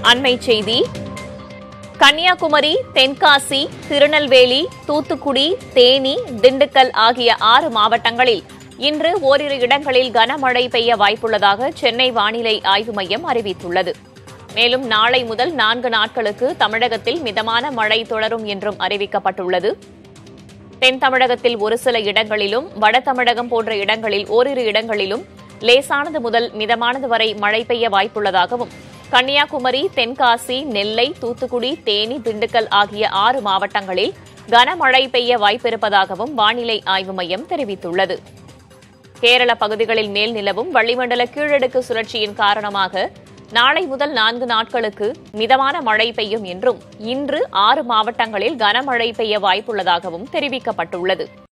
அண்மைச் செய்தி கன்னியாகுமரி தென்காசி திருநெல்வேலி தூத்துக்குடி தேனி திண்டுக்கல் ஆகிய ஆறு மாவட்டங்களில் இன்று ஓரிரு இடங்களில் கனமழை பெய்ய வாய்ப்புள்ளதாக சென்னை வானிலை ஆய்வு மையம் அறிவித்துள்ளது மேலும் நாளை முதல் நான்கு நாட்களுக்கு தமிழகத்தில் மிதமான மழை தொடரும் என்றும் அறிவிக்கப்பட்டுள்ளது தென் தமிழகத்தில் ஒரு சில இடங்களிலும் வட தமிழகம் போன்ற இடங்களில் ஓரிரு இடங்களிலும் லேசானது முதல் மிதமானது வரை மழை பெய்ய வாய்ப்புள்ளதாகவும் கன்னியாகுமரி தென்காசி நெல்லை தூத்துக்குடி தேனி திண்டுக்கல் ஆகிய ஆறு மாவட்டங்களில் கனமழை பெய்ய வாய்ப்பிருப்பதாகவும் வானிலை ஆய்வு மையம் தெரிவித்துள்ளது கேரள பகுதிகளில் மேல் நிலவும் வளிமண்டல கீழடுக்கு சுழற்சியின் காரணமாக நாளை முதல் நான்கு நாட்களுக்கு மிதமான மழை பெய்யும் என்றும் இன்று ஆறு மாவட்டங்களில் கனமழை பெய்ய வாய்ப்புள்ளதாகவும் தெரிவிக்கப்பட்டுள்ளது